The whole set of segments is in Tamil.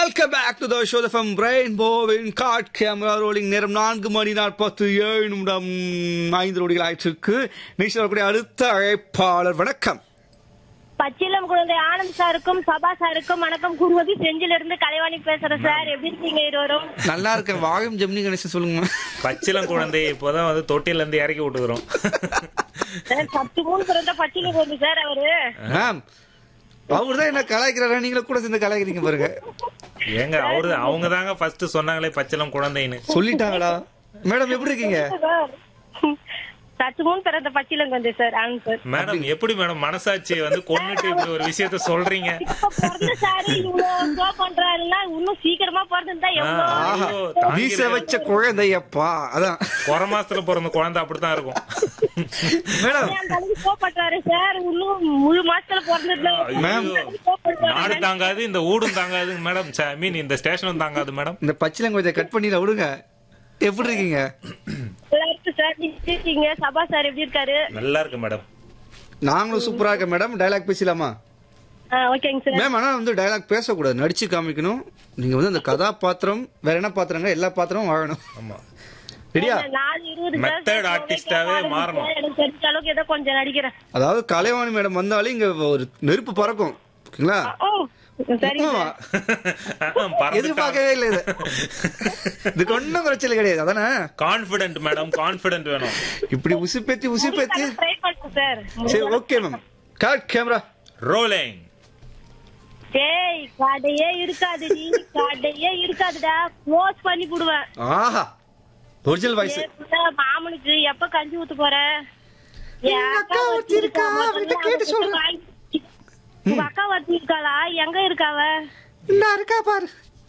Welcome back to the show from ரெயின்போவின் காட் கேமரா ரோலிங் நேரம் நான்கு மணி நாற்பத்து ஏழு நிமிடம் ஐந்து நொடிகள் ஆயிட்டிருக்கு நிகழ்ச்சி வரக்கூடிய அடுத்த அழைப்பாளர் வணக்கம் பச்சிலம் குழந்தை ஆனந்த் சாருக்கும் சபா சாருக்கும் வணக்கம் கூறுவது செஞ்சில இருந்து கலைவாணி பேசுறேன் சார் எப்படி இருக்கீங்க இருவரும் நல்லா இருக்க வாழும் ஜெமினி கணேசன் சொல்லுங்க பச்சிலம் குழந்தை இப்போதான் வந்து தொட்டில இருந்து இறக்கி விட்டுக்கிறோம் சார் பத்து மூணு பிறந்த பச்சிலம் குழந்தை சார் அவரு மேம் அவர் தான் என்ன கலாய்க்கிறாரா நீங்களும் கூட சேர்ந்து கலாய்க்கிறீங்க பாருங்க ஏங்க அவரு அவங்க தாங்க ஃபர்ஸ்ட் சொன்னாங்களே பச்சிலம் குழந்தைன்னு சொல்லிட்டாங்களா மேடம் எப்படி இருக்கீங்க சார், சத்து மூணு பிறந்த பச்சிலம் குழந்தை சார் ஆனந்த் சார் மேடம் எப்படி மேடம் மனசாட்சியை வந்து கொன்னுட்டு இப்படி ஒரு விஷயத்த சொல்றீங்க இப்ப பிறந்த சாரு இவ்வளவு ஷோ பண்றாருன்னா இன்னும் சீக்கிரமா பிறந்திருந்தா எவ்வளவு ஆஹா ஐயோ, வீச தாங்கியிருக்காரு. வச்ச குழந்தையப்பா அதான் குறை மாசத்துல பிறந்த குழந்தை அப்படித்தான் இருக்கும் மேடம் அந்த அளவுக்கு ஷோ பண்றாரு சார் இன்னும் முழு மாசத்துல பிறந்திருந்தா மேம். ஐயோ, நாடு தாங்காது இந்த ஊடும் தாங்காது மேடம் ஐ மீன் இந்த ஸ்டேஷனும் தாங்காது மேடம் இந்த பச்சிலங்கோஜை கட் பண்ணி விடுங்க எப்படி இருக்கீங்க நல்லா இருக்கு சார் நீங்க எப்படி இருக்கீங்க சபா சார் எப்படி இருக்காரு நல்லா இருக்கு மேடம் நாங்களும் சூப்பரா இருக்கேன் மேடம் டயலாக் பேசலாமா ஆ, ஓகேங்க சார் மேம் ஆனா வந்து டயலாக் பேசக்கூடாது நடிச்சு காமிக்கணும் நீங்க வந்து அந்த கதாபாத்திரம் வேற என்ன பாத்திரங்க எல்லா பாத்திரமும் வாழணும் ஆமா ரெடியா நாலு இருபது சார். Method artist-ஆவே மாறணும். எனக்கு தெரிஞ்ச அளவுக்கு ஏதோ கொஞ்சம் நடிக்கிறேன் அதாவது கலைவாணி மேடம் வந்தாலே இங்க ஒரு நெருப்பு பறக்கும் ஓகேங்களா ஓ சரிங்க ஆமா. எதிர்பார்க்கவே இல்லை இது இதுக்கு ஒன்றும் குறைச்சல் கிடையாது அதானே கான்பிடன்ட் மேடம் கான்பிடன்ட் வேணும் இப்படி உசுப்பேத்தி உசுப்பேத்தி ட்ரை பண்ணுங்க சார் சரி okay ma'am correct camera rolling டேய் கடையே இருக்காதுடி கடையே இருக்காதுடா க்ளோஸ் பண்ணி போடுவேன் ஆஹா ஒரிஜினல் வாய்ஸ் ஏய், புள்ள, மாமனுக்கு எப்ப கஞ்சி ஊத்த போற என் எங்க அக்கா ஒருத்தி இருக்கா, அவகிட்ட கேட்டு சொல்றேன். உங்க அக்கா ஒருத்தி இருக்காளா எங்க இருக்காவ இல்ல இருக்கா பாரு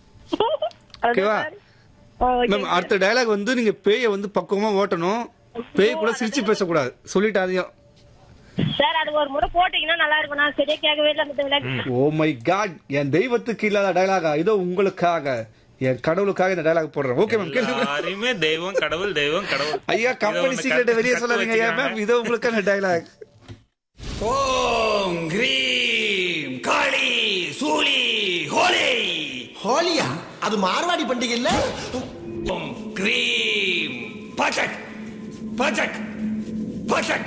ஓகேவா? Oh, okay. மேம் அடுத்த டயலாக் வந்து நீங்க பேயை வந்து பக்குவமா ஓட்டணும் பேய் கூட சிரிச்சு பேசக்கூடாது சொல்லிட்டு அதையும் சார் அது ஒரு முறை போட்டீங்கன்னா நல்லா இருக்கும் நான் சரியா கேட்கவே இல்லை அந்த dialogue. ஓ மை காட் என் தெய்வத்துக்கு இல்லாத டயலாகா இதோ உங்களுக்காக என் கடவுளுக்காக இந்த டயலாக் போடுறேன் ஓகே மேம் கேளுங்க யாரையுமே தெய்வம் கடவுள் தெய்வம் கடவுள் ஐயா இதை கம்பெனி ஒண்ணு சீக்கிரட்டை கத்து- வெளியே கத்து சொல்லாதீங்க ஐயா வச்சுக்கிறாங்க. மேம் இதோ உங்களுக்கான டயலாக் ஓம் கிரீம் காளி சூலி ஹோலி ஹோலியா அது மார்வாடி பண்டிகை இல்ல ஓம் கிரீம் பச்சக் பச்சக் பச்சக்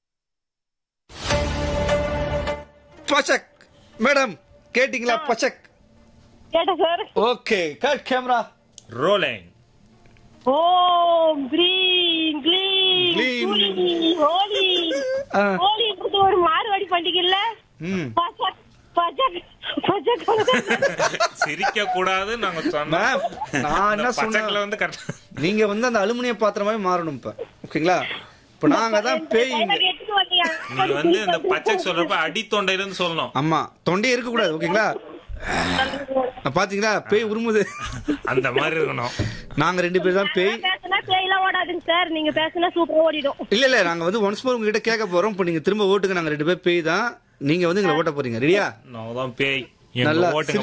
பச்சக் மேடம் கேட்டிங்களா பச்சக் கேட்டேன் sir okay cut camera rolling ஓம் கிரீம் கிளீம் Gleam. ஹோலி ஹோலி ஆ. ஹோலின்றது ஒரு மாறுவாடி பண்டிகை இல்ல ம் பச்சக் பச்சக் பச்சக் சிரிக்க கூடாது நாங்க சொன்னோம் மேம் நான் என்ன பச்சைக்குள்ள சொன்னேன் வந்து கரெக்ட் நீங்க வந்து அந்த அலுமினிய பாத்திரமாவே மாறணும் இப்ப ஓகேங்களா இப்ப நாங்க தான் பேய் இங்க. எடுத்துட்டு வந்தீங்க நீங்க வந்து இந்த பச்சை சொல்றப்ப அடி தொண்டையில இருந்து சொல்லணும் ஆமா தொண்டையே இருக்க கூடாது ஓகேங்களா நான் பாத்தீங்களா பேய் உருமுது அந்த மாதிரி இருக்கணும் நாங்க ரெண்டு பேர் தான் பேய் நான் பேசுனா பேயெல்லாம் ஓடாதுங்க சார் நீங்க பேசுனா சூப்பரா ஓடிடும் இல்ல இல்ல நாங்க வந்து ஒன்ஸ் மோர் உங்ககிட்ட கேட்க போறோம் இப்போ நீங்க திரும்ப ஓட்டுக்கு நாங்க ரெண்டு பேர் பேய் தான் நீங்க வந்து எங்களை ஓட்ட போறீங்க ரெடியா நான் தான் பேய் நல்லா எங்க ஓட்டுங்க